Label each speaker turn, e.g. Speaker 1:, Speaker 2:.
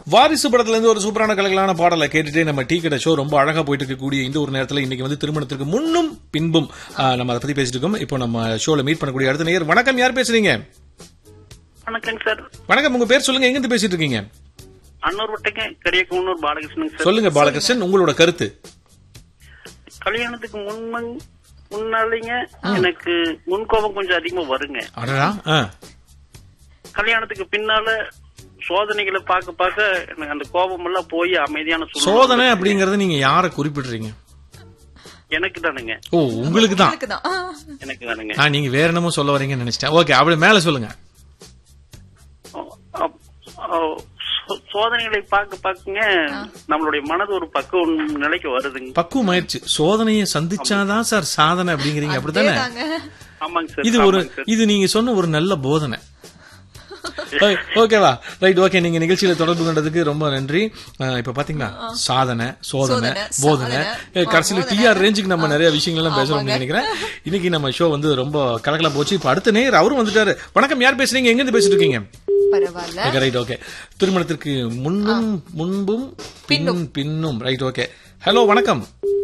Speaker 1: வாரிசு படத்துல இருந்து ஒரு சூப்பரான கலகலான பாடலை கேட்டுட்டே நம்ம டீ கடை ஷோ ரொம்ப அழகா போயிட்டு இருக்கக்கூடிய இந்த ஒரு நேரத்துல இன்னைக்கு வந்து திருமணத்திற்கு முன்னும் பின்பும் ஆ, நம்ம அதை பத்தி பேசிட்டு இருக்கோம் இப்போ நம்ம ஷோல மீட் பண்ணக்கூடிய அடுத்த நேயர் வணக்கம் யார் பேசுறீங்க
Speaker 2: வணக்கங்க சார்
Speaker 1: வணக்கம் உங்க பேர் சொல்லுங்க எங்க இருந்து பேசிட்டு இருக்கீங்க
Speaker 2: அன்னூர் வட்டங்க கரியக்கூனூர் பாலகிருஷ்ணன் சார்
Speaker 1: சொல்லுங்க பாலகிருஷ்ணன் உங்களோட கருத்து
Speaker 2: கல்யாணத்துக்கு முன்மங் முன்னாலேங்க எனக்கு முன்கோபம் கொஞ்சம் அதிகமா வருங்க
Speaker 1: அடடா ஆ.
Speaker 2: கல்யாணத்துக்கு பின்னால சோதனைகளை பார்க்க பார்க்க எனக்கு அந்த கோபம் எல்லாம் போய் அமைதியான சூழ்நிலை
Speaker 1: சோதனை அப்படிங்கறது நீங்க யார குறிப்பிடுறீங்க
Speaker 2: எனக்கு தானுங்க
Speaker 1: ஓ உங்களுக்கு தான்
Speaker 3: இருக்குதான். ஆ.
Speaker 2: எனக்கு தானுங்க
Speaker 1: ஆ, நீங்க வேற என்னமோ சொல்ல வரீங்கன்னு நினைச்சிட்டேன் ஓகே அப்படி மேல சொல்லுங்க
Speaker 2: அப்- அ- சோ- சோதனைகளை பார்க்க பார்க்கங்க நம்மளுடைய மனது ஒரு பக்குவ நிலைக்கு வருதுங்க
Speaker 1: பக்குவம் ஆயிடுச்சு சோதனையை சந்திச்சாதான் சார் சாதனை அப்படிங்கிறீங்க அப்படித்தானே
Speaker 3: அதேதாங்க.
Speaker 2: ஆமாங்க சார்
Speaker 1: இது ஒரு
Speaker 2: ஆமாங்க சார்.
Speaker 1: இது நீங்க சொன்ன ஒரு நல்ல போதனை ஓ- ஓகேவா ரைட் ஓகே நீங்க நிகழ்ச்சியில தொடர்பு கொண்டதுக்கு ரொம்ப நன்றி அஹ், இப்ப பாத்தீங்களா சாதனை சோதனை
Speaker 3: சோதனை,
Speaker 1: போதனை
Speaker 3: சாதனை,
Speaker 1: அஹ், கடைசியில
Speaker 3: போதனை.
Speaker 1: டிஆர் ரேஞ்சுக்கு நம்ம நிறைய விஷயங்கள் எல்லாம் பேசுறோம்னு நினைக்கிறேன் இன்னைக்கு நம்ம ஷோ வந்து ரொம்ப கலக்கலா போச்சு இப்ப அடுத்த நேர் அவரும் வந்துட்டாரு வணக்கம் யார் பேசுறீங்க எங்க இருந்து பேசிட்டு இருக்கீங்க
Speaker 3: பரவாயில்ல
Speaker 1: ஓகே ரைட் ஓகே திருமணத்திற்கு முன்னும் முன்பும் பின்னும் பின்னும் ரைட் ஓகே ஹலோ வணக்கம்